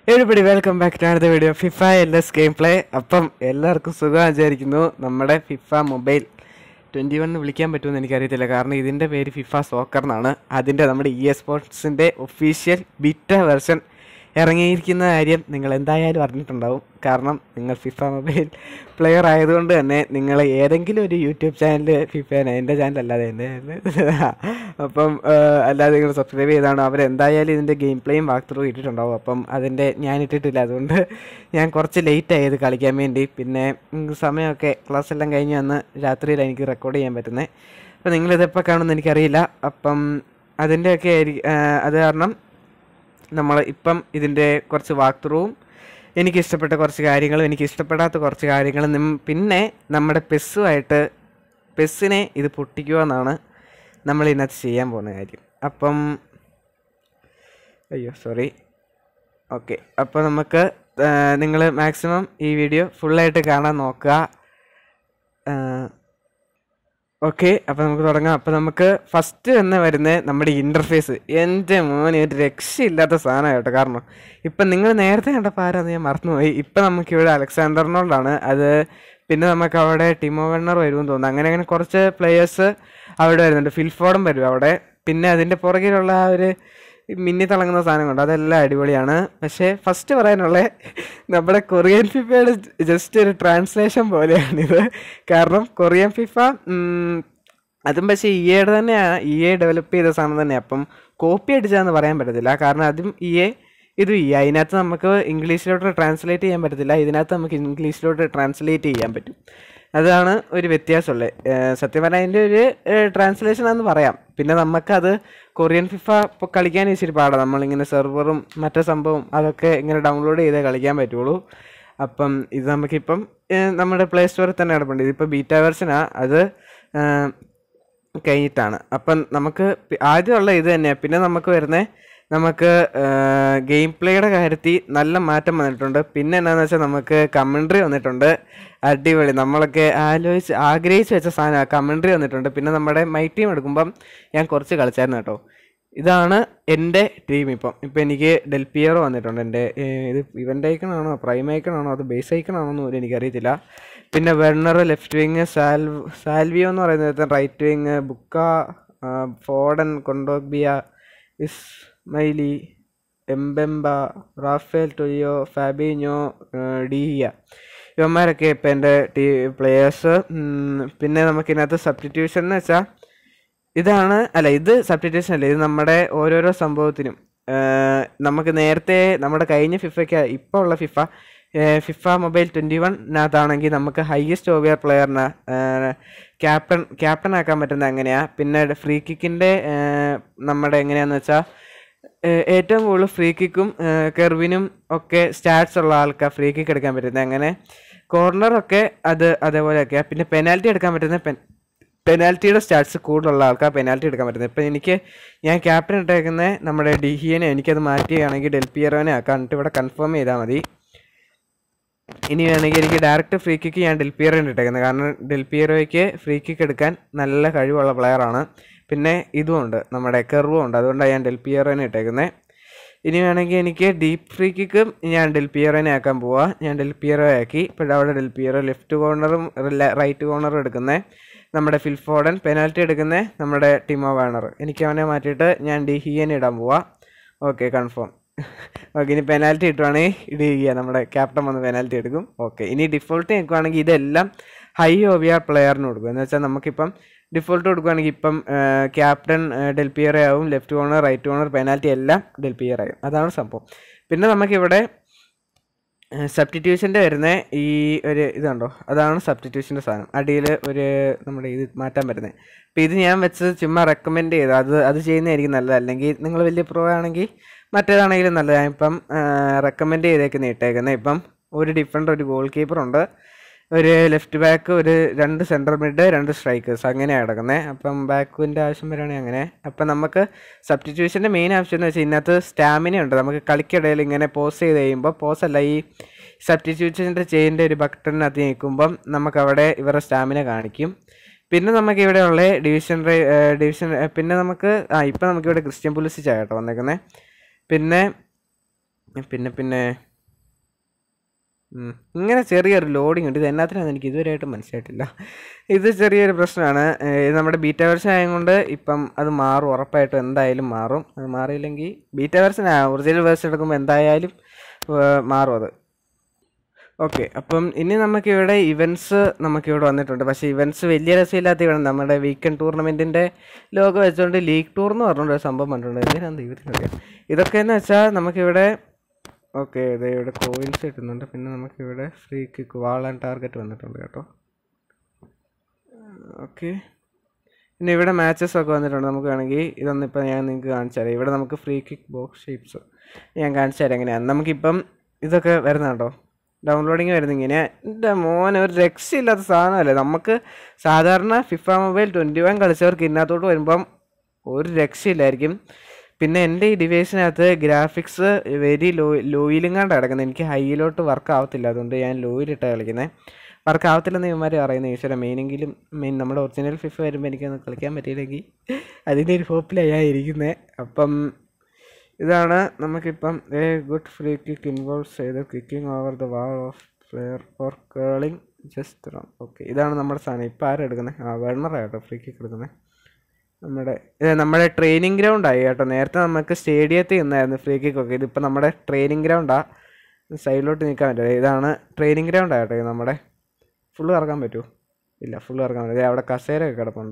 Everybody welcome back to അടുത്ത video FIFA L S game play അപ്പം എല്ലാവർക്കും സുഖം വിചാരിക്കുന്നു നമ്മുടെ ഫിഫ മൊബൈൽ ട്വൻറ്റി വണ്ണ് വിളിക്കാൻ പറ്റുമെന്ന് എനിക്കറിയത്തില്ല കാരണം ഇതിൻ്റെ പേര് ഫിഫ സോക്കർ എന്നാണ് അതിൻ്റെ നമ്മുടെ ഇ എസ് സ്പോർട്സിൻ്റെ ഒഫീഷ്യൽ ബിറ്റ വെർഷൻ ഇറങ്ങിയിരിക്കുന്ന കാര്യം നിങ്ങൾ എന്തായാലും അറിഞ്ഞിട്ടുണ്ടാവും കാരണം നിങ്ങൾ ഫിഫ മൊബൈൽ പ്ലെയർ ആയതുകൊണ്ട് തന്നെ നിങ്ങൾ ഏതെങ്കിലും ഒരു യൂട്യൂബ് ചാനൽ ഫിഫ എൻ്റെ ചാനൽ അല്ലാതെ എൻ്റെ അപ്പം ആ, അല്ലാതെ നിങ്ങൾ സബ്സ്ക്രൈബ് ചെയ്താണ് അവരെന്തായാലും ഇതിൻ്റെ ഗെയിം പ്ലേയും വാക്ക് ത്രൂ ഇട്ടിട്ടുണ്ടാവും അപ്പം അതിൻ്റെ ഞാൻ ഇട്ടിട്ടില്ല അതുകൊണ്ട് ഞാൻ കുറച്ച് ലേറ്റ് ആയത് കളിക്കാൻ വേണ്ടി പിന്നെ ഉം, സമയമൊക്കെ ക്ലാസ് എല്ലാം കഴിഞ്ഞ് വന്ന് രാത്രിയിൽ എനിക്ക് റെക്കോർഡ് ചെയ്യാൻ പറ്റുന്നത് അപ്പം നിങ്ങളിതെപ്പോൾ കാണുമെന്ന് എനിക്കറിയില്ല അപ്പം അതിൻ്റെയൊക്കെ ആയിരിക്കും അത് കാരണം നമ്മൾ ഇപ്പം ഇതിൻ്റെ കുറച്ച് വാക്ക് ത്രൂവും എനിക്ക് ഇഷ്ടപ്പെട്ട കുറച്ച് കാര്യങ്ങളും എനിക്ക് ഇഷ്ടപ്പെടാത്ത കുറച്ച് കാര്യങ്ങളും നിം- പിന്നെ നമ്മുടെ പെസ്സുമായിട്ട് പെസ്സിനെ ഇത് പൊട്ടിക്കുക എന്നാണ് നമ്മൾ ഇതിനകത്ത് ചെയ്യാൻ പോകുന്ന കാര്യം അപ്പം അയ്യോ സോറി ഓക്കെ അപ്പോൾ നമുക്ക് നിങ്ങൾ മാക്സിമം ഈ വീഡിയോ ഫുള്ളായിട്ട് കാണാൻ നോക്കുക ഓക്കെ അപ്പോൾ നമുക്ക് തുടങ്ങാം അപ്പോൾ നമുക്ക് ഫസ്റ്റ് തന്നെ വരുന്നത് നമ്മുടെ ഇൻ്റർഫേസ് എൻ്റെ മോനെ ഒരു രക്ഷയില്ലാത്ത സാധനം കേട്ടോ കാരണം ഇപ്പം നിങ്ങൾ നേരത്തെ കണ്ടപ്പോൾ ആരാന്ന് ഞാൻ മറന്നുപോയി ഇപ്പം നമുക്കിവിടെ അലക്സാണ്ടറിനോടാണ് അത് പിന്നെ നമുക്ക് അവിടെ ടിമോ വെണ്ണർ വരുമെന്ന് തോന്നുന്നു അങ്ങനെ അങ്ങനെ കുറച്ച് പ്ലെയേഴ്സ് അവിടെ വരുന്നുണ്ട് ഫിൽഫോർഡും വരും അവിടെ പിന്നെ അതിൻ്റെ പുറകിലുള്ള ആ ഒരു മിന്നി തിളങ്ങുന്ന സാധനങ്ങളുണ്ട് അതെല്ലാം അടിപൊളിയാണ് പക്ഷേ ഫസ്റ്റ് പറയാനുള്ള നമ്മുടെ കൊറിയൻ ഫിഫയുടെ ജസ്റ്റ് ഒരു ട്രാൻസ്ലേഷൻ പോലെയാണിത് കാരണം കൊറിയൻ ഫിഫ ഉം, അതും പക്ഷേ ഇ എയുടെ തന്നെയാണ് ഇ എ ഡെവലപ്പ് ചെയ്ത സാധനം തന്നെ അപ്പം കോപ്പി അടിച്ചാന്ന് പറയാൻ പറ്റത്തില്ല കാരണം അതും ഇ എ ഇതും ഇ എ അതിനകത്ത് നമുക്ക് ഇംഗ്ലീഷിലോട്ട് ട്രാൻസ്ലേറ്റ് ചെയ്യാൻ പറ്റത്തില്ല ഇതിനകത്ത് നമുക്ക് ഇംഗ്ലീഷിലോട്ട് ട്രാൻസ്ലേറ്റ് ചെയ്യാൻ പറ്റും അതാണ് ഒരു വ്യത്യാസമുള്ളത് സത്യം പറഞ്ഞാൽ അതിൻ്റെ ഒരു ട്രാൻസ്ലേഷൻ ആണെന്ന് പറയാം പിന്നെ നമുക്കത് കൊറിയൻ ഫിഫ ഇപ്പോൾ കളിക്കാൻ ഇച്ചിരി പാടാണ് നമ്മളിങ്ങനെ സെർവറും മറ്റേ സംഭവം അതൊക്കെ ഇങ്ങനെ ഡൗൺലോഡ് ചെയ്തേ കളിക്കാൻ പറ്റുള്ളൂ അപ്പം ഇത് നമുക്കിപ്പം ഏഹ്, നമ്മുടെ പ്ലേ സ്റ്റോറിൽ തന്നെ കിടപ്പുണ്ട് ഇതിപ്പോൾ ബീറ്റ വെർഷനാണ് അത് ഏഹ്, കഴിഞ്ഞിട്ടാണ് അപ്പം നമുക്ക് പി- ആദ്യമുള്ള ഇത് തന്നെയാണ് പിന്നെ നമുക്ക് വരുന്നത് നമുക്ക് ഗെയിം പ്ലേയുടെ കാര്യത്തിൽ നല്ല മാറ്റം വന്നിട്ടുണ്ട് പിന്നെ എന്നാന്ന് വെച്ചാൽ നമുക്ക് കമൻട്രി വന്നിട്ടുണ്ട് അടിപൊളി നമ്മളൊക്കെ ആലോചിച്ച് ആഗ്രഹിച്ച് വെച്ച സാധനം കമൻട്രി വന്നിട്ടുണ്ട് പിന്നെ നമ്മുടെ മൈ ടീം എടുക്കുമ്പം ഞാൻ കുറച്ച് കളിച്ചായിരുന്നു കേട്ടോ ഇതാണ് എൻ്റെ ടീം ഇപ്പം ഇപ്പം എനിക്ക് ഡെൽപിയറോ വന്നിട്ടുണ്ട് എൻ്റെ ഏഹ്, ഇത് ഇവൻ്റ് ഐക്കണാണോ പ്രൈം ഐക്കണാണോ അത് ബേസ് ഐക്കണാണോ എന്ന് പോലും എനിക്കറിയത്തില്ല പിന്നെ വെർണർ ലെഫ്റ്റ് വിങ് സാൽവ് സാൽവിയോ എന്ന് പറയുന്നത് റൈറ്റ് വിങ് ബുക്ക ആ, Foden Kondogbia Ismaily Mbemba Rafael ടൊയ്യോ ഫാബിഞ്ഞോ ഡിഹിയ ഇവന്മാരൊക്കെ ഇപ്പം എൻ്റെ ടീ പ്ലെയേഴ്സ് പിന്നെ നമുക്കിതിനകത്ത് സബ്സ്റ്റിറ്റ്യൂഷൻ എന്ന് വെച്ചാൽ ഇതാണ് അല്ല ഇത് സബ്സ്റ്റിറ്റ്യൂഷൻ അല്ല ഇത് നമ്മുടെ ഓരോരോ സംഭവത്തിനും ഏഹ്, നമുക്ക് നേരത്തെ നമ്മുടെ കഴിഞ്ഞ ഫിഫയ്ക്ക് ഇപ്പോൾ ഉള്ള ഫിഫ ഏഹ്, ഫിഫ മൊബൈൽ ട്വൻറ്റി വണ്ണിനകത്താണെങ്കിൽ നമുക്ക് ഹയസ്റ്റ് ഓവിയർ പ്ലെയറിന് ക്യാപ്റ്റൻ ക്യാപ്റ്റൻ ആക്കാൻ പറ്റുന്നത് എങ്ങനെയാണ് പിന്നെ ഫ്രീ കിക്കിൻ്റെ നമ്മുടെ എങ്ങനെയാന്ന് വെച്ചാൽ ഏഹ്, ഏറ്റവും കൂടുതൽ ഫ്രീ കിക്കും കെർവിനും ഒക്കെ സ്റ്റാറ്റ്സ് ഉള്ള ആൾക്കാർ ഫ്രീ കിക്ക് എടുക്കാൻ പറ്റുന്നത് അങ്ങനെ കോർണറൊക്കെ അത് അതേപോലെയൊക്കെ പിന്നെ പെനാൽറ്റി എടുക്കാൻ പറ്റുന്ന പെൻ പെനാൽറ്റിയുടെ സ്റ്റാറ്റ്സ് കൂടുതലുള്ള ആൾക്കാർ പെനാൽറ്റി എടുക്കാൻ പറ്റുന്നത് ഇപ്പം എനിക്ക് ഞാൻ ക്യാപ്റ്റൻ ഇട്ടേക്കുന്നത് നമ്മുടെ ഡിഹിയനെ എനിക്കത് മാറ്റുകയാണെങ്കിൽ ഡെൽപിയറോനെ ആക്കാം എന്നിട്ട് ഇവിടെ കൺഫേം ചെയ്താൽ മതി ഇനി വേണമെങ്കിൽ എനിക്ക് ഡയറക്റ്റ് ഫ്രീ കിക്ക് ഞാൻ ഡെൽപിയറോനെ ഇട്ടേക്കുന്നത് കാരണം ഡെൽപിയറോയ്ക്ക് ഫ്രീ കിക്ക് എടുക്കാൻ നല്ല കഴിവുള്ള പ്ലെയറാണ് പിന്നെ ഇതുമുണ്ട് നമ്മുടെ കെർവും ഉണ്ട് അതുകൊണ്ടാണ് ഞാൻ ഡെൽപിയറോനെ ഇട്ടേക്കുന്നത് ഇനി വേണമെങ്കിൽ എനിക്ക് ഡീപ്പ് ഫ്രീ കിക്കും ഞാൻ ഡെൽപിയറോനെ ആക്കാൻ പോവാ ഞാൻ ഡെൽപിയറോ ആക്കി ഇപ്പോൾ അവിടെ ഡെൽപിയറോ ലെഫ്റ്റ് കോർണറും റൈറ്റ് കോർണറും എടുക്കുന്നത് നമ്മുടെ ഫിൽഫോർഡൻ പെനാൽറ്റി എടുക്കുന്നത് നമ്മുടെ ടിമോ വാണർ എനിക്ക് അവനെ മാറ്റിയിട്ട് ഞാൻ ഡി ഹിയനെ ഇടാൻ പോവാ ഓക്കെ കൺഫേം ഓക്കെ ഇനി പെനാൽറ്റി ഇട്ടുവാണെങ്കിൽ ഡി ഹിയ നമ്മുടെ ക്യാപ്റ്റൻ വന്ന് പെനാൽറ്റി എടുക്കും ഓക്കെ ഇനി ഡിഫോൾട്ട് നിൽക്കുവാണെങ്കിൽ ഇതെല്ലാം ഹൈ ഓവിയർ പ്ലെയറിന് കൊടുക്കും എന്ന് വെച്ചാൽ നമുക്കിപ്പം ഡിഫോൾട്ട് കൊടുക്കുകയാണെങ്കിൽ ഇപ്പം ക്യാപ്റ്റൻ ഡെൽപിയറെ ആവും left corner right corner penalty എല്ലാം ഡെൽപിയർ ആയും അതാണ് സംഭവം പിന്നെ നമുക്കിവിടെ സബ്സ്റ്റിറ്റ്യൂഷൻ്റെ വരുന്ന ഈ ഒരു ഇതുണ്ടോ അതാണ് സബ്സ്റ്റിറ്റ്യൂഷൻ്റെ സാധനം അടിയിൽ ഒരു നമ്മുടെ ഇത് മാറ്റാൻ വരുന്നത് അപ്പോൾ ഇത് ഞാൻ വെച്ചത് ചുമ്മാ റെക്കമെൻഡ് ചെയ്തു അത് അത് ചെയ്യുന്നതായിരിക്കും നല്ലത് അല്ലെങ്കിൽ നിങ്ങൾ വലിയ പ്രോ ആണെങ്കിൽ മറ്റേതാണെങ്കിലും നല്ലത് ഞാൻ ഇപ്പം റെക്കമെൻഡ് ചെയ്തേക്കുന്ന ഇട്ടേക്കുന്നത് ഇപ്പം ഒരു ഡിഫറെൻ്റ് ഒരു ഗോൾ കീപ്പർ ഉണ്ട് ഒരു ലെഫ്റ്റ് ബാക്ക് ഒരു രണ്ട് സെൻട്രൽ മിഡ് രണ്ട് സ്ട്രൈക്കേഴ്സ് അങ്ങനെയാണ് കിടക്കുന്നത് അപ്പം ബാക്കിൻ്റെ ആവശ്യം വരികയാണെങ്കിൽ അങ്ങനെ അപ്പം നമുക്ക് സബ്സ്റ്റിറ്റ്യൂഷൻ്റെ മെയിൻ ആവശ്യം എന്ന് വെച്ചാൽ ഇതിനകത്ത് സ്റ്റാമിന ഉണ്ട് നമുക്ക് കളിക്കിടയിൽ ഇങ്ങനെ പോസ് ചെയ്ത് കഴിയുമ്പോൾ പോസ് അല്ല ഈ സബ്സ്റ്റിറ്റ്യൂഷൻ്റെ ചെയിൻ്റെ ഒരു ബട്ടണിനകത്ത് നിൽക്കുമ്പം നമുക്കവിടെ ഇവരുടെ സ്റ്റാമിന കാണിക്കും പിന്നെ നമുക്ക് ഇവിടെ ഉള്ള ഡിവിഷൻ റേ ഡിവിഷൻ പിന്നെ നമുക്ക് ആ ഇപ്പം നമുക്കിവിടെ ക്രിസ്ത്യൻ പുലിസിച്ചാണ് കേട്ടോ വന്നേക്കുന്നത് പിന്നെ പിന്നെ പിന്നെ ഉം. ഇങ്ങനെ ചെറിയൊരു ലോഡിങ് ഉണ്ട് ഇത് എന്നാത്തിനാന്ന് എനിക്ക് ഇതുവരെയായിട്ട് മനസ്സിലായിട്ടില്ല ഇത് ചെറിയൊരു പ്രശ്നമാണ് ഏഹ് ഇത് നമ്മുടെ ബീറ്റ വെർഷൻ ആയതുകൊണ്ട് ഇപ്പം അത് മാറും ഉറപ്പായിട്ടും എന്തായാലും മാറും അത് മാറിയില്ലെങ്കിൽ ബീറ്റ വെർഷൻ ഒറിജിനൽ വേർഷൻ എടുക്കുമ്പോൾ എന്തായാലും ഏഹ് മാറും അത് ഓക്കെ അപ്പം ഇനി നമുക്കിവിടെ ഇവൻറ്റ്സ് നമുക്കിവിടെ വന്നിട്ടുണ്ട് പക്ഷേ ഇവൻറ്റ്സ് വലിയ രസമില്ലാത്ത ഇവിടെ നമ്മുടെ വീക്കെൻഡ് ടൂർണമെൻറ്റിൻ്റെ ലോഗോ വെച്ചുകൊണ്ട് ലീഗ് ടൂർ എന്ന് പറഞ്ഞുകൊണ്ട് ഒരു സംഭവം വന്നിട്ടുണ്ട് എന്തിനാണ് ദൈവത്തിനറിയാം ഇതൊക്കെ എന്ന് വെച്ചാൽ നമുക്കിവിടെ ഓക്കെ ഇതേ ഇവിടെ കോയിൻസ് കിട്ടുന്നുണ്ട് പിന്നെ നമുക്കിവിടെ free kick wall and target വന്നിട്ടുണ്ട് കേട്ടോ ഓക്കെ പിന്നെ ഇവിടെ മാച്ചസ് ഒക്കെ വന്നിട്ടുണ്ട് നമുക്ക് വേണമെങ്കിൽ ഇതൊന്നും ഇപ്പം ഞാൻ നിങ്ങൾക്ക് കാണിച്ചു തരാം ഇവിടെ നമുക്ക് ഫ്രീ കിക്ക് ബോക്സ് ഷേപ്സ് ഞാൻ കാണിച്ചു തരാം എങ്ങനെയാണ് നമുക്കിപ്പം ഇതൊക്കെ വരുന്നുണ്ടോ ഡൗൺലോഡിങ് വരുന്ന ഇങ്ങനെ എൻ്റെ മോനെ ഒരു രക്ഷയില്ലാത്ത സാധനമല്ലേ നമുക്ക് സാധാരണ ഫിഫ മൊബൈൽ ട്വൻറ്റി വൺ കളിച്ചവർക്ക് ഇതിനകത്തോട്ട് വരുമ്പം ഒരു രക്ഷയില്ലായിരിക്കും പിന്നെ എൻ്റെ ഈ ഡിവൈസിനകത്ത് ഗ്രാഫിക്സ് വെരി ലോ ലോയിലും കിടക്കുന്നത് എനിക്ക് ഹൈയിലോട്ട് വർക്ക് ആവത്തില്ല അതുകൊണ്ട് ഞാൻ ലോയിലിട്ടാണ് കളിക്കുന്നത് വർക്ക് ആവത്തില്ലെന്ന് ഇവന്മാർ പറയുന്നത് ഈശ്വര മെയിനെങ്കിലും മെയിൻ നമ്മുടെ ഒറിജിനൽ ഫിഫ വരുമ്പോൾ എനിക്കൊന്ന് കളിക്കാൻ പറ്റിയില്ലെങ്കിൽ അതിൻ്റെ ഒരു ഹോപ്പിലാണ് ഞാൻ ഇരിക്കുന്നത് അപ്പം ഇതാണ് നമുക്കിപ്പം a good free kick involves ചെയ്ത് kicking over the wall of player for curling just run okay ഇതാണ് നമ്മുടെ സാധനം ഇപ്പം ആരാ എടുക്കുന്നത് ആ വെണ്ണറാണ് ഫ്രീ കിക്ക് എടുക്കുന്നത് നമ്മുടെ ഇത് നമ്മുടെ ട്രെയിനിങ് ഗ്രൗണ്ടായി കേട്ടോ നേരത്തെ നമുക്ക് സ്റ്റേഡിയത്തിൽ നിന്നായിരുന്നു ഫ്രീ കിക്ക് ഒക്കെ ഇതിപ്പോൾ നമ്മുടെ ട്രെയിനിങ് ഗ്രൗണ്ടാ സൈഡിലോട്ട് നിൽക്കാൻ പറ്റില്ല ഇതാണ് ട്രെയിനിങ് ഗ്രൗണ്ടാണ് കേട്ടോ ഇത് നമ്മുടെ ഫുള്ള് കറക്കാൻ പറ്റുമോ ഇല്ല ഫുള്ള് കറക്കാൻ പറ്റില്ല അവിടെ കസേരയൊക്കെ കിടപ്പുണ്ട്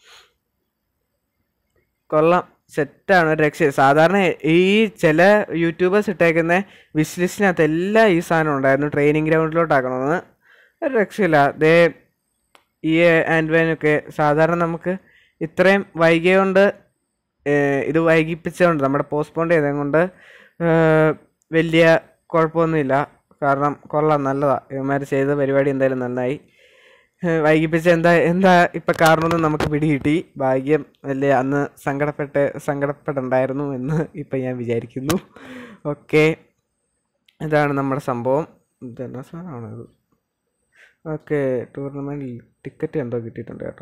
കൊള്ളാം സെറ്റാണ് ഒരു രക്ഷ സാധാരണ ഈ ചില യൂട്യൂബേഴ്സ് ഇട്ടേക്കുന്ന വിഷ് ലിസ്റ്റിനകത്ത് എല്ലാം ഈ സാധനം ഉണ്ടായിരുന്നു ട്രെയിനിങ് ഗ്രൗണ്ടിലോട്ടാക്കണമെന്ന് ഒരു രക്ഷയില്ല ദേ ഈ ആൻഡ് വാനൊക്കെ സാധാരണ നമുക്ക് ഇത്രയും വൈകിയോണ്ട് ഏഹ് ഇത് വൈകിപ്പിച്ചതുകൊണ്ട് നമ്മുടെ പോസ്റ്റ്പോണ്ട് ചെയ്തതുകൊണ്ട് ഏഹ് വലിയ കുഴപ്പമൊന്നുമില്ല കാരണം കൊള്ളാം നല്ലതാണ് ഇവന്മാർ ചെയ്ത പരിപാടി എന്തായാലും നന്നായി ഏഹ് വൈകിപ്പിച്ച എന്താ എന്താ ഇപ്പം കാരണമെന്ന് നമുക്ക് പിടികിട്ടി ഭാഗ്യം അല്ലേ അന്ന് സങ്കടപ്പെട്ട് സങ്കടപ്പെടണ്ടായിരുന്നു എന്ന് ഇപ്പം ഞാൻ വിചാരിക്കുന്നു ഓക്കെ ഇതാണ് നമ്മുടെ സംഭവം ഇതെന്നാ സാധനമാണ് ഇത് ഓക്കെ ടൂർണമെൻറ്റിൽ ടിക്കറ്റ് എന്തോ കിട്ടിയിട്ടുണ്ട് കേട്ടോ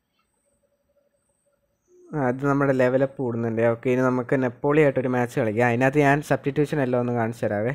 ആ അത് നമ്മുടെ ലെവലപ്പ് കൂടുന്നുണ്ട് ഓക്കെ ഇനി നമുക്ക് നെപ്പോളി ആയിട്ടൊരു മാച്ച് കളിക്കാം അതിനകത്ത് ഞാൻ സബ്സ്റ്റിറ്റ്യൂഷൻ എല്ലാം ഒന്ന് കാണിച്ചു തരാവേ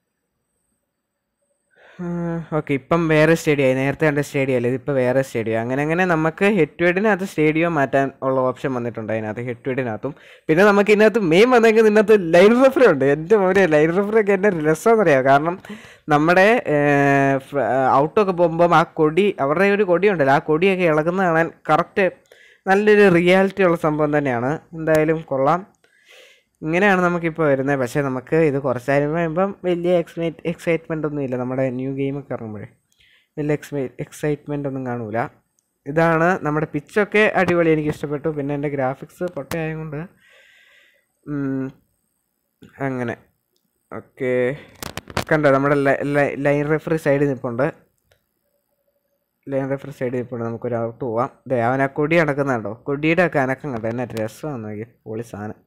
ഓക്കെ ഇപ്പം വേറെ സ്റ്റേഡിയം ആയി നേരത്തെ കണ്ട സ്റ്റേഡിയം അല്ലേ ഇതിപ്പോൾ വേറെ സ്റ്റേഡിയം അങ്ങനെ അങ്ങനെ നമുക്ക് ഹെറ്റ്വേഡിനകത്ത് സ്റ്റേഡിയം മാറ്റാൻ ഉള്ള ഓപ്ഷൻ വന്നിട്ടുണ്ട് അതിനകത്ത് ഹെറ്റ്വേഡിനകത്തും പിന്നെ നമുക്ക് ഇതിനകത്ത് മെയിൻ വന്നെങ്കിൽ ഇതിനകത്ത് ലൈൻ റെഫറി ഉണ്ട് എൻ്റെ മോനെ ലൈൻ റെഫറി ഒക്കെ എൻ്റെ രസമെന്നറിയാം കാരണം നമ്മുടെ ഔട്ടൊക്കെ പോകുമ്പം ആ കൊടി അവരുടെ ഒരു കൊടി ഉണ്ടല്ലോ ആ കൊടിയൊക്കെ ഇളകുന്ന കാണാൻ കറക്റ്റ് നല്ലൊരു റിയാലിറ്റി ഉള്ള സംഭവം തന്നെയാണ് എന്തായാലും കൊള്ളാം ഇങ്ങനെയാണ് നമുക്കിപ്പോൾ വരുന്നത് പക്ഷേ നമുക്ക് ഇത് കുറച്ച് നേരം കഴിയുമ്പം വലിയ എക്സ്മൈറ്റ് എക്സൈറ്റ്മെൻ്റ് ഒന്നും ഇല്ല നമ്മുടെ ന്യൂ ഗെയിമൊക്കെ ഇറങ്ങുമ്പോഴേ വലിയ എക്സ്മൈ എക്സൈറ്റ്മെൻ്റ് ഒന്നും കാണൂല ഇതാണ് നമ്മുടെ പിച്ചൊക്കെ അടിപൊളി എനിക്ക് ഇഷ്ടപ്പെട്ടു പിന്നെ എൻ്റെ ഗ്രാഫിക്സ് പൊട്ടയായതുകൊണ്ട് ഉം, അങ്ങനെ ഓക്കെ കണ്ടോ നമ്മുടെ ലൈൻ റെഫറി സൈഡിൽ നിൽപ്പുണ്ട് ലൈൻ റെഫറി സൈഡിൽ നിൽപ്പുണ്ട് നമുക്കൊരു ഔട്ട് പോവാം ദേ അവൻ ആ കൊടി അടക്കുന്നുണ്ടോ കൊടിയുടെ ഒക്കെ അനക്കം കണ്ടോ എന്നെ രസമാണ് നോക്കി പൊളി സാധനം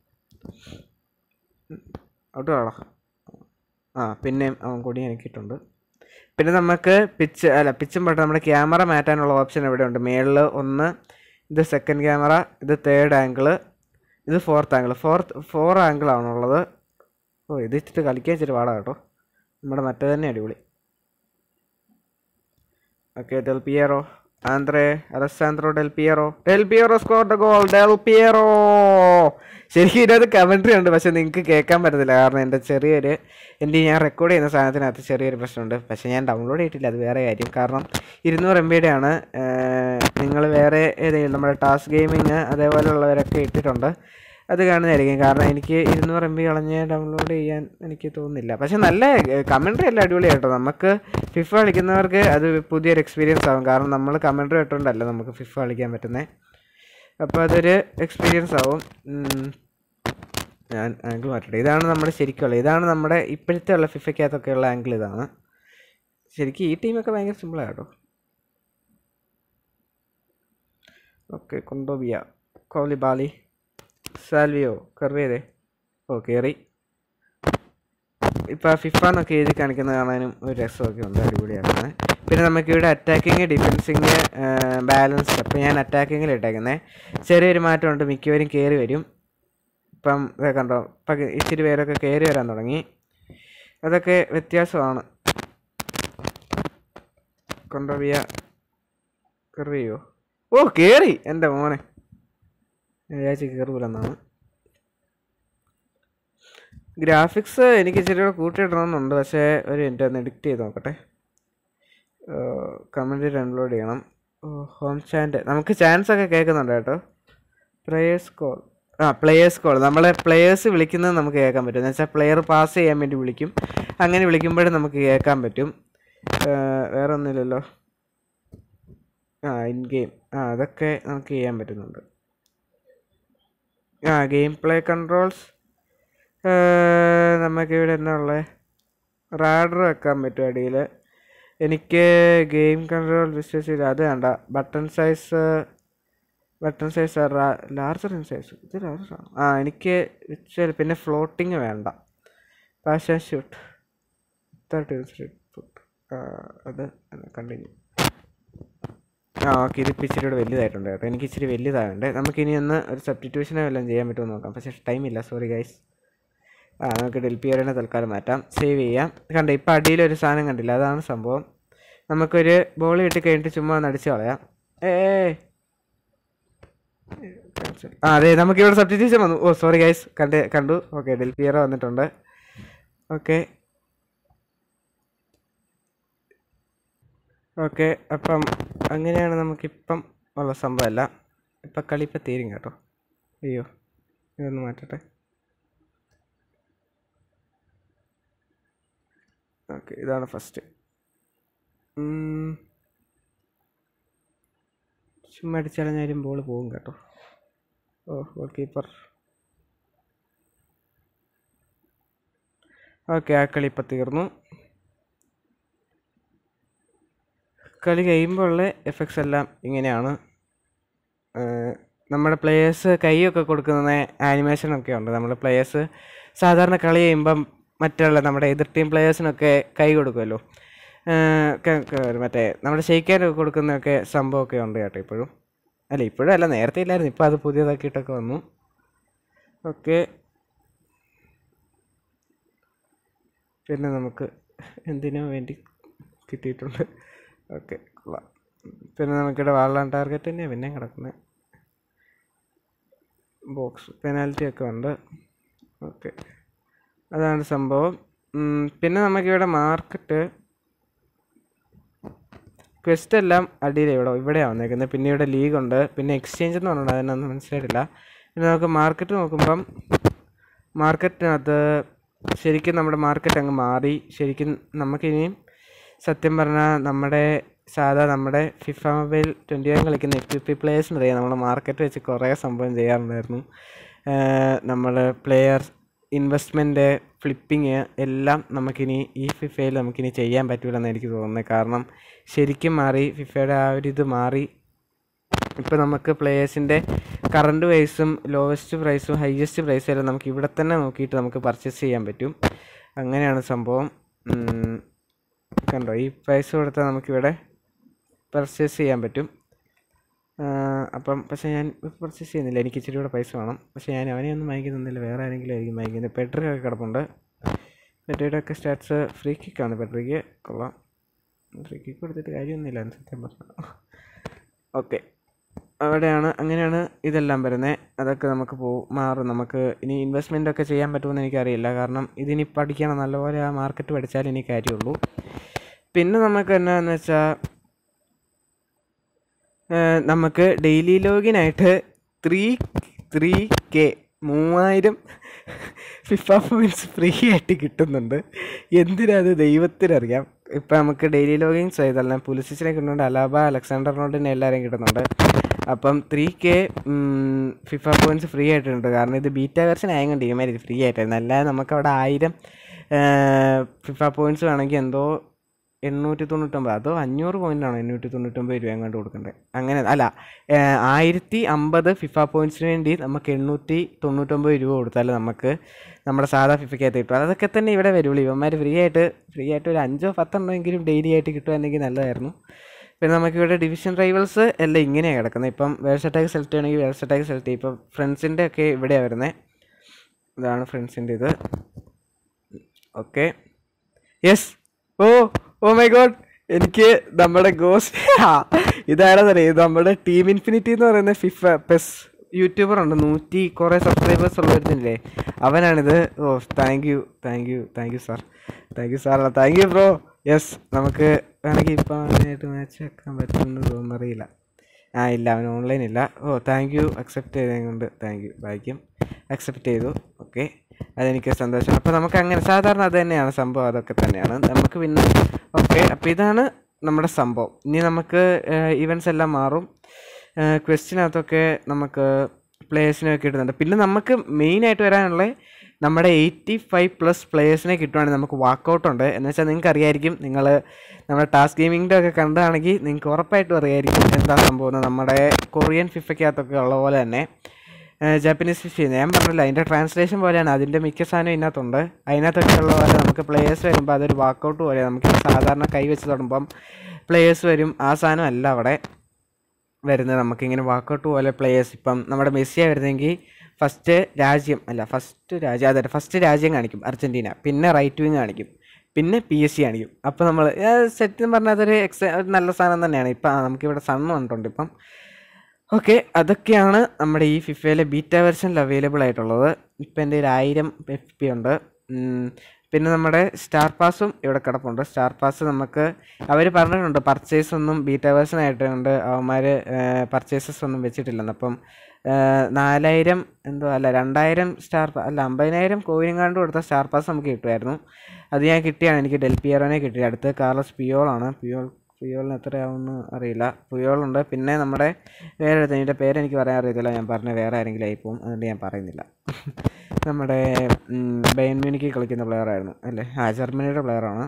ഔട്ട് വേണോ ആ പിന്നെയും അവൻ കൊടി എനിക്കിട്ടുണ്ട് പിന്നെ നമുക്ക് പിച്ച് അല്ല പിച്ചും പെട്ടെന്ന് നമ്മുടെ ക്യാമറ മാറ്റാനുള്ള ഓപ്ഷൻ ഇവിടെ ഉണ്ട് മേളിൽ ഒന്ന് ഇത് സെക്കൻഡ് ക്യാമറ ഇത് തേർഡ് ആംഗിള് ഇത് ഫോർത്ത് ആംഗിൾ ഫോർത്ത് ഫോർ ആംഗിളാണുള്ളത് ഓ ഇത് ഇച്ചിട്ട് കളിക്കാൻ ഇച്ചിരി പാടാ കേട്ടോ നമ്മുടെ മറ്റേ തന്നെ അടിപൊളി ഓക്കെ ഡെൽ പിയറോ ആന്ത്രേ Alessandro Del Piero Del Piero score the goal Del Piero ശരിക്കും ഇതിനകത്ത് കമൻട്രി ഉണ്ട് പക്ഷെ നിങ്ങൾക്ക് കേൾക്കാൻ പറ്റത്തില്ല കാരണം എൻ്റെ ചെറിയൊരു എൻ്റെ ഞാൻ റെക്കോർഡ് ചെയ്യുന്ന സാധനത്തിനകത്ത് ചെറിയൊരു പ്രശ്നമുണ്ട് പക്ഷേ ഞാൻ ഡൗൺലോഡ് ചെയ്തിട്ടില്ല അത് വേറെ കാര്യം കാരണം ഇരുന്നൂറ് എം ബിയുടെ ആണ് നിങ്ങൾ വേറെ ഏതെങ്കിലും നമ്മുടെ ടാസ്ക് ഗെയിമിങ് അതേപോലെയുള്ളവരൊക്കെ ഇട്ടിട്ടുണ്ട് അത് കാണുന്നതായിരിക്കും കാരണം എനിക്ക് ഇരുന്നൂറ് എം ബി കളഞ്ഞ് ഡൗൺലോഡ് ചെയ്യാൻ എനിക്ക് തോന്നുന്നില്ല പക്ഷെ നല്ല കമൻട്രി എല്ലാം അടിപൊളിയാട്ടോ നമുക്ക് ഫിഫ കളിക്കുന്നവർക്ക് അത് പുതിയൊരു എക്സ്പീരിയൻസ് ആകും കാരണം നമ്മൾ കമൻട്രി ഇട്ടുകൊണ്ടല്ല നമുക്ക് ഫിഫ കളിക്കാൻ പറ്റുന്നത് അപ്പോൾ അതൊരു എക്സ്പീരിയൻസ് ആവും ഉം. ഞാൻ ആംഗിൾ മാറ്റട്ടെ ഇതാണ് നമ്മുടെ ശരിക്കുള്ള ഇതാണ് നമ്മുടെ ഇപ്പോഴത്തെ ഉള്ള ഫിഫയ്ക്കകത്തൊക്കെ ഉള്ള ആംഗിൾ ഇതാണ് ശരിക്കും ഈ ടീമൊക്കെ ഭയങ്കര സിമ്പിളാണ് കേട്ടോ ഓക്കെ കൊണ്ടോബിയ കോലിബാലി സാൽവിയോ കറിയതേ ഓ കയറി ഇപ്പോൾ ഫിഫ എന്നൊക്കെ എഴുതി കാണിക്കുന്നത് കാണാനും ഒരു രസമൊക്കെ ഉണ്ട് അടിപൊളിയാണ് പിന്നെ നമുക്കിവിടെ അറ്റാക്കിങ് ഡിഫെൻസിങ് ബാലൻസ് അപ്പോൾ ഞാൻ അറ്റാക്കിങ്ങിൽ ഇട്ടേക്കുന്നത് ചെറിയൊരു മാറ്റമുണ്ട് മിക്കവരും കയറി വരും ഇപ്പം ഇതൊക്കെ കണ്ടോ ഇപ്പം ഇച്ചിരി പേരൊക്കെ കയറി വരാൻ തുടങ്ങി അതൊക്കെ വ്യത്യാസമാണ് കൊണ്ടുപോയ കയറിയോ ഓ കേറി എൻ്റെ മോനെ ഞാൻ വിചാരിച്ച് കയറൂലെന്നാണ് ഗ്രാഫിക്സ് എനിക്ക് ഇച്ചിരി കൂടെ കൂട്ടിയിടണമെന്നുണ്ട് പക്ഷേ ഒരു മിനിറ്റ് ഒന്ന് എഡിറ്റ് ചെയ്ത് നോക്കട്ടെ കമൻറ്റ് ഡൗൺലോഡ് ചെയ്യണം ഹോം ചാൻഡ് നമുക്ക് ചാൻസ് ഒക്കെ കേൾക്കുന്നുണ്ട് കേട്ടോ പ്ലേയേഴ്സ് കോൾ ആ പ്ലേയേഴ്സ് കോൾ നമ്മളെ പ്ലേയേഴ്സ് വിളിക്കുന്നത് നമുക്ക് കേൾക്കാൻ പറ്റും എന്ന് വെച്ചാൽ പ്ലെയർ പാസ് ചെയ്യാൻ വേണ്ടി വിളിക്കും അങ്ങനെ വിളിക്കുമ്പോഴും നമുക്ക് കേൾക്കാൻ പറ്റും ഏഹ് വേറെ ഒന്നുമില്ലല്ലോ ആ ഇൻ ഗെയിം ആ അതൊക്കെ നമുക്ക് ചെയ്യാൻ പറ്റുന്നുണ്ട് ആ ഗെയിം പ്ലേ കൺട്രോൾസ് നമുക്ക് ഇവിടെ എന്താ ഉള്ളത് റാഡർ വെക്കാൻ പറ്റും അടിയിൽ എനിക്ക് ഗെയിം കൺട്രോൾ ഡിസ്റ്റൻസ് ചെയ്ത് അത് വേണ്ട button size button size larger in size ഇത് ലാർജർ ആണ് ആ എനിക്ക് വെച്ചാൽ പിന്നെ ഫ്ലോട്ടിങ് വേണ്ട പാഷൻ ഷൂട്ട് തേർട്ടി ഫുട്ട് അത് കണ്ടിന്യൂ ആ ഓക്കെ ഇതിപ്പോൾ ഇച്ചിരി കൂടെ വലുതായിട്ടുണ്ട് കേട്ടോ എനിക്ക് ഇച്ചിരി വലുതാകണ്ടേ നമുക്കിനി ഒന്ന് ഒരു സബ്സ്റ്റിറ്റ്യൂഷനോ വല്ലതും ചെയ്യാൻ പറ്റുമോ നോക്കാം പക്ഷേ ടൈമില്ല സോറി ഗൈസ് ആ നമുക്ക് ഡെൽപ്പിയറിനെ തൽക്കാലം മാറ്റാം സേവ് ചെയ്യാം കണ്ട ഇപ്പം അടിയിലൊരു സാധനം കണ്ടില്ല അതാണ് സംഭവം നമുക്കൊരു ബോൾ കിട്ടി കഴിഞ്ഞിട്ട് ചുമ്മാ ഒന്ന് അടിച്ച് കളയാം ഏ ആ അതെ നമുക്കിവിടെ സബ്സ്റ്റിറ്റ്യൂഷൻ വന്നു ഓ സോറി ഗൈസ് കണ്ട് കണ്ടു ഓക്കെ ഡെൽപിയറ വന്നിട്ടുണ്ട് ഓക്കെ ഓക്കെ അപ്പം അങ്ങനെയാണ് നമുക്കിപ്പം ഉള്ള സംഭവമല്ല ഇപ്പം കളി ഇപ്പം തീരും കേട്ടോ അയ്യോ ഇതൊന്ന് മാറ്റട്ടെ ഓക്കെ ഇതാണ് ഫസ്റ്റ് ചുമ്മാ അടിച്ചളഞ്ഞാലും ബോൾ പോകും കേട്ടോ ഓ ഗോൾ കീപ്പർ ഓക്കെ ആ കളി ഇപ്പം തീർന്നു കളി കഴിയുമ്പോൾ ഉള്ള എഫക്ട്സ് എല്ലാം ഇങ്ങനെയാണ് ഏഹ് നമ്മുടെ പ്ലേയേഴ്സ് കൈയൊക്കെ കൊടുക്കുന്ന ആനിമേഷനൊക്കെ ഉണ്ട് നമ്മുടെ പ്ലേയേഴ്സ് സാധാരണ കളി കഴിയുമ്പം മറ്റുള്ള നമ്മുടെ എതിർ ടീം പ്ലേയേഴ്സിനൊക്കെ കൈ കൊടുക്കുമല്ലോ ഏഹ് ക- ക- മറ്റേ നമ്മുടെ ഷെയ്ക്കാനൊക്കെ കൊടുക്കുന്നൊക്കെ സംഭവമൊക്കെ ഉണ്ട് കേട്ടോ ഇപ്പോഴും അല്ല ഇപ്പോഴും അല്ല നേരത്തെ ഇല്ലായിരുന്നു ഇപ്പോൾ അത് പുതിയതാക്കിയിട്ടൊക്കെ വന്നു ഓക്കെ പിന്നെ നമുക്ക് എന്തിനോ വേണ്ടി കിട്ടിയിട്ടുണ്ട് ഓക്കെ കൊള്ളാം പിന്നെ നമുക്കിവിടെ വാളാൻ ടാർഗറ്റ് തന്നെയാണ് പിന്നെ കിടക്കുന്നത് ബോക്സ് പെനാൽറ്റി ഒക്കെ ഉണ്ട് ഓക്കെ അതാണ് സംഭവം ഉം, പിന്നെ നമുക്കിവിടെ മാർക്കറ്റ് ക്വസ്റ്റ് എല്ലാം അടിയിൽ ഇവിടെ ഇവിടെയാണ് വന്നേക്കുന്നത് പിന്നെ ഇവിടെ ലീഗ് ഉണ്ട് പിന്നെ എക്സ്ചേഞ്ച് എന്ന് പറഞ്ഞിട്ടുണ്ട് അതിനൊന്നും മനസ്സിലായിട്ടില്ല പിന്നെ നമുക്ക് മാർക്കറ്റ് നോക്കുമ്പം മാർക്കറ്റിനകത്ത് ശരിക്കും നമ്മുടെ മാർക്കറ്റ് അങ്ങ് മാറി ശരിക്കും നമുക്കിനിയും സത്യം പറഞ്ഞാൽ നമ്മുടെ സാധാ നമ്മുടെ ഫിഫ മൊബൈൽ ട്വൻറ്റി വൺ കളിക്കുന്ന എഫ് പി പി പ്ലേയേഴ്സിന് അറിയാം നമ്മുടെ മാർക്കറ്റ് വെച്ച് കുറേ സംഭവം ചെയ്യാറുണ്ടായിരുന്നു നമ്മൾ പ്ലെയർ ഇൻവെസ്റ്റ്മെൻറ്റ് ഫ്ലിപ്പിങ് എല്ലാം നമുക്കിനി ഈ ഫിഫയിൽ നമുക്കിനി ചെയ്യാൻ പറ്റൂലെന്ന് എനിക്ക് തോന്നുന്നത് കാരണം ശരിക്കും മാറി ഫിഫയുടെ ആ ഒരു ഇത് മാറി ഇപ്പോൾ നമുക്ക് പ്ലേയേഴ്സിൻ്റെ കറണ്ട് വൈസും ലോവസ്റ്റ് പ്രൈസും ഹയസ്റ്റ് പ്രൈസും എല്ലാം നമുക്ക് ഇവിടെ തന്നെ നോക്കിയിട്ട് നമുക്ക് പർച്ചേസ് ചെയ്യാൻ പറ്റും അങ്ങനെയാണ് സംഭവം ഉം, കണ്ടോ ഈ പ്രൈസ് കൊടുത്താൽ നമുക്കിവിടെ പർച്ചേസ് ചെയ്യാൻ പറ്റും ആ, അപ്പം പക്ഷേ ഞാൻ പർച്ചേസ് ചെയ്യുന്നില്ല എനിക്ക് ഇച്ചിരി കൂടെ പൈസ വേണം പക്ഷേ ഞാൻ അവനെ ഒന്നും വാങ്ങിക്കുന്നില്ല വേറെ ആരെങ്കിലും ആയിരിക്കും വാങ്ങിക്കുന്നത് പെട്രിക്കൊക്കെ കിടപ്പുണ്ട് പെട്രിയുടെ ഒക്കെ സ്റ്റാറ്റ്സ് ഫ്രീ കിക്കാണ് പെട്രിക്ക് കൊള്ളാം ഫ്രീ കിക്ക് കൊടുത്തിട്ട് കാര്യമൊന്നുമില്ല എന്ന് സത്യം പറഞ്ഞു ഓക്കെ അവിടെയാണ് അങ്ങനെയാണ് ഇതെല്ലാം വരുന്നത് അതൊക്കെ നമുക്ക് പോകും മാറും നമുക്ക് ഇനി ഇൻവെസ്റ്റ്മെൻ്റ് ഒക്കെ ചെയ്യാൻ പറ്റുമെന്ന് എനിക്കറിയില്ല കാരണം ഇതിനി പഠിക്കണം നല്ലപോലെ ആ മാർക്കറ്റ് പഠിച്ചാലേ ഇനി കാര്യമുള്ളൂ പിന്നെ നമുക്ക് എന്നാന്ന് വെച്ചാൽ നമുക്ക് ഡെയിലി ലോഗിനായിട്ട് ത്രീ ത്രീ കെ മൂവായിരം ഫിഫ പോയിൻറ്റ്സ് ഫ്രീ ആയിട്ട് കിട്ടുന്നുണ്ട് എന്തിനാ അത് ദൈവത്തിനറിയാം ഇപ്പം നമുക്ക് ഡെയിലി ലോഗിൻ ചെയ്തല്ല പുലിസിനെ കിട്ടുന്നുണ്ട് അലാബ അലക്സാണ്ടർ നോട്ടിനെ എല്ലാവരെയും കിട്ടുന്നുണ്ട് അപ്പം three K FIFA points free ആയിട്ടുണ്ട് കാരണം ഇത് ബീറ്റ വെർഷൻ ആയതുകൊണ്ട് ഇവന്മാർ ഇത് ഫ്രീ ആയിട്ടായിരുന്നു അല്ലാതെ നമുക്കവിടെ ആയിരം ഫിഫ പോയിൻറ്റ്സ് വേണമെങ്കിൽ എന്തോ എണ്ണൂറ്റി തൊണ്ണൂറ്റൊമ്പത് അതോ അഞ്ഞൂറ് പോയിൻ്റാണോ എണ്ണൂറ്റി തൊണ്ണൂറ്റൊമ്പത് രൂപ എങ്ങാണ്ട് കൊടുക്കണ്ടേ അങ്ങനെ അല്ല ഏഹ് ആയിരത്തി അമ്പത് ഫിഫ പോയിൻറ്റ്സിന് വേണ്ടി നമുക്ക് എണ്ണൂറ്റി തൊണ്ണൂറ്റൊമ്പത് രൂപ കൊടുത്താൽ നമുക്ക് നമ്മുടെ സാധാ ഫിഫയ്ക്കകത്ത് കിട്ടും അതൊക്കെ തന്നെ ഇവിടെ വരുള്ളൂ ഇവന്മാർ ഫ്രീ ആയിട്ട് ഫ്രീ ആയിട്ട് ഒരു അഞ്ചോ പത്തെണ്ണം എങ്കിലും ഡെയിലി ആയിട്ട് കിട്ടുമായിരുന്നെങ്കിൽ നല്ലതായിരുന്നു പിന്നെ നമുക്കിവിടെ ഡിവിഷൻ റൈവൽസ് എല്ലാം ഇങ്ങനെയാണ് കിടക്കുന്നത് ഇപ്പം വേഴ്സ് അറ്റാക്ക് സെലക്ട് ചെയ്യണമെങ്കിൽ വേഴ്സ് അറ്റാക്ക് സെലക്ട് ചെയ്യും ഇപ്പം ഫ്രണ്ട്സിൻ്റെ ഒക്കെ ഇവിടെയാണ് വരുന്നത് ഇതാണ് ഫ്രണ്ട്സിൻ്റെ ഇത് okay yes oh oh my god എനിക്ക് നമ്മുടെ ഗോസ് ഇതാരാന്നറിയാം ഇത് നമ്മുടെ ടീം ഇൻഫിനിറ്റി എന്ന് പറയുന്ന ഫിഫ പെസ് യൂട്യൂബർ ഉണ്ട് നൂറ്റി കുറേ സബ്സ്ക്രൈബേഴ്സ് ഉള്ളവരുന്നില്ലേ അവനാണിത് oh thank you thank you thank you sir thank you sir thank you bro yes നമുക്ക് വേണമെങ്കിൽ ഇപ്പം അവനായിട്ട് മാച്ച് വെക്കാൻ പറ്റുമെന്ന് തോന്നുന്നറിയില്ല ആ ഇല്ല അവൻ ഓൺലൈൻ ഇല്ല ഓ താങ്ക് യു അക്സെപ്റ്റ് ചെയ്തതുകൊണ്ട് താങ്ക് യു ഭാഗ്യം അക്സെപ്റ്റ് ചെയ്തു ഓക്കെ അതെനിക്ക് സന്തോഷം അപ്പോൾ നമുക്ക് അങ്ങനെ സാധാരണ അത് തന്നെയാണ് സംഭവം അതൊക്കെ തന്നെയാണ് നമുക്ക് പിന്നെ ഓക്കെ അപ്പോൾ ഇതാണ് നമ്മുടെ സംഭവം ഇനി നമുക്ക് ഇവൻറ്റ്സ് എല്ലാം മാറും ക്വസ്റ്റിനകത്തൊക്കെ നമുക്ക് പ്ലേയേഴ്സിനെ കിട്ടുന്നുണ്ട് പിന്നെ നമുക്ക് മെയിനായിട്ട് വരാനുള്ള നമ്മുടെ എയ്റ്റി ഫൈവ് പ്ലസ് പ്ലേയേഴ്സിനെ കിട്ടുവാണെങ്കിൽ നമുക്ക് വാക്കൗട്ട് ഉണ്ട് എന്ന് വെച്ചാൽ നിങ്ങൾക്ക് അറിയായിരിക്കും നിങ്ങൾ നമ്മുടെ ടാസ്ക് ഗെയിമിങ്ങിൻ്റെ ഒക്കെ കണ്ടതാണെങ്കിൽ നിങ്ങൾക്ക് ഉറപ്പായിട്ടും അറിയായിരിക്കും എന്താ സംഭവം എന്ന് നമ്മുടെ കൊറിയൻ ഫിഫയ്ക്കകത്തൊക്കെ ഉള്ള പോലെ തന്നെ ജാപ്പനീസ് ഫിഷ് ഞാൻ പറഞ്ഞില്ല അതിൻ്റെ ട്രാൻസ്ലേഷൻ പോലെയാണ് അതിൻ്റെ മിക്ക സാധനം ഇതിനകത്തുണ്ട് അതിനകത്തൊക്കെ ഉള്ള പോലെ നമുക്ക് പ്ലേയേഴ്സ് വരുമ്പോൾ അതൊരു വാക്കൗട്ട് പോലെ നമുക്ക് സാധാരണ കൈ വെച്ച് തൊടുമ്പം പ്ലേയേഴ്സ് വരും ആ സാധനം അല്ല അവിടെ വരുന്നത് നമുക്കിങ്ങനെ വാക്കൗട്ട് പോലെ പ്ലേയേഴ്സ് ഇപ്പം നമ്മുടെ മെസ്സിയാണ് വരുന്നതെങ്കിൽ ഫസ്റ്റ് രാജ്യം അല്ല ഫസ്റ്റ് രാജ്യം അതെ ഫസ്റ്റ് രാജ്യം കാണിക്കും അർജൻറ്റീന പിന്നെ റൈറ്റ് വിങ് കാണിക്കും പിന്നെ പി എസ് സി കാണിക്കും അപ്പോൾ നമ്മൾ സെറ്റ് എന്ന് പറഞ്ഞാൽ അതൊരു എക്സ ഒരു നല്ല സാധനം തന്നെയാണ് ഇപ്പം നമുക്കിവിടെ സണ്ണ് കണ്ടിട്ടുണ്ട് ഇപ്പം ഓക്കെ അതൊക്കെയാണ് നമ്മുടെ ഈ ഫിഫയിലെ ബീറ്റ വെർഷനിൽ അവൈലബിൾ ആയിട്ടുള്ളത് ഇപ്പം എൻ്റെ ഒരു ആയിരം എഫ് പി ഉണ്ട് ഉം, പിന്നെ നമ്മുടെ സ്റ്റാർ പാസും ഇവിടെ കിടപ്പുണ്ട് സ്റ്റാർ പാസ് നമുക്ക് അവർ പറഞ്ഞിട്ടുണ്ട് പർച്ചേസ് ഒന്നും ബീറ്റ വേർഷൻ ആയിട്ടുണ്ട് അവന്മാർ പർച്ചേസസ് ഒന്നും വെച്ചിട്ടില്ലെന്ന് അപ്പം ആ, നാലായിരം എന്തോ അല്ല രണ്ടായിരം സ്റ്റാർ പാ- അല്ല അമ്പതിനായിരം കോയിനും കൊടുത്ത സ്റ്റാർ പാസ് നമുക്ക് കിട്ടുമായിരുന്നു അത് ഞാൻ കിട്ടിയാണ് എനിക്ക് ഡെൽ പിയറോനെ കിട്ടി അടുത്ത് കാർലസ് പിയോളാണ് പിയോൾ പുയോളിന് എത്രയാവുമെന്ന് അറിയില്ല പുയോളുണ്ട് പിന്നെ നമ്മുടെ വേറെ ഒരുത്തൻ, ഇതിൻ്റെ പേര് എനിക്ക് പറയാൻ അറിയത്തില്ല ഞാൻ പറഞ്ഞ വേറെ ആരെങ്കിലും ആയിപ്പോവും അതുകൊണ്ട് ഞാൻ പറയുന്നില്ല നമ്മുടെ ബെയിൻ മ്യൂണിക്ക് കളിക്കുന്ന പ്ലെയർ ആയിരുന്നു അല്ലേ ആ ജർമ്മനിയുടെ പ്ലെയറാണ്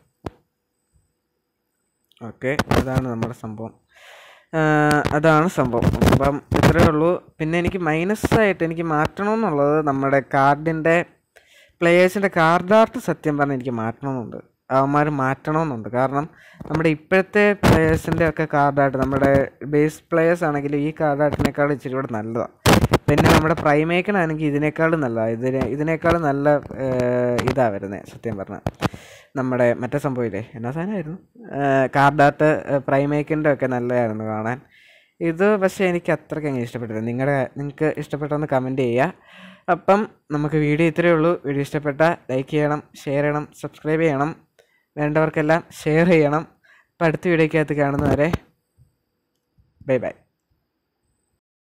ഓക്കെ അതാണ് നമ്മുടെ സംഭവം ആ, അതാണ് സംഭവം അപ്പം ഇത്രയേ ഉള്ളൂ പിന്നെ എനിക്ക് മൈനസ് ആയിട്ട് എനിക്ക് മാറ്റണമെന്നുള്ളത് നമ്മുടെ കാർഡിൻ്റെ പ്ലേയേഴ്സിൻ്റെ കാർഡ് ആർട്ട് സത്യം പറഞ്ഞാൽ എനിക്ക് മാറ്റണമെന്നുണ്ട് അവന്മാർ മാറ്റണമെന്നുണ്ട് കാരണം നമ്മുടെ ഇപ്പോഴത്തെ പ്ലേയേഴ്സിൻ്റെ ഒക്കെ കാർഡായിട്ട് നമ്മുടെ ബേസ് പ്ലേയേഴ്സ് ആണെങ്കിൽ ഈ കാർഡ് ആർട്ടിനേക്കാൾ ഇച്ചിരി കൂടെ നല്ലതാണ് പിന്നെ നമ്മുടെ പ്രൈമേക്കനാണെങ്കിൽ ഇതിനേക്കാളും നല്ലതാണ് ഇതിനെ ഇതിനേക്കാളും നല്ല ഇതാ വരുന്നത് സത്യം പറഞ്ഞാൽ നമ്മുടെ മറ്റേ സംഭവമില്ലേ എന്നാ സാധനമായിരുന്നു കാർഡ് ആർട്ട് പ്രൈമേക്കിൻ്റെ ഒക്കെ നല്ലതായിരുന്നു കാണാൻ ഇത് പക്ഷേ എനിക്ക് അത്രയ്ക്ക് അങ്ങനെ ഇഷ്ടപ്പെട്ടില്ല നിങ്ങളുടെ നിങ്ങൾക്ക് ഇഷ്ടപ്പെട്ടൊന്ന് കമൻറ്റ് ചെയ്യുക അപ്പം നമുക്ക് വീഡിയോ ഇത്രയേ ഉള്ളൂ വീഡിയോ ഇഷ്ടപ്പെട്ട ലൈക്ക് ചെയ്യണം ഷെയർ ചെയ്യണം സബ്സ്ക്രൈബ് ചെയ്യണം വേണ്ടവർക്കെല്ലാം ഷെയർ ചെയ്യണം അപ്പം അടുത്ത വീഡിയോക്കകത്ത് കാണുന്നവരെ ബൈ ബൈ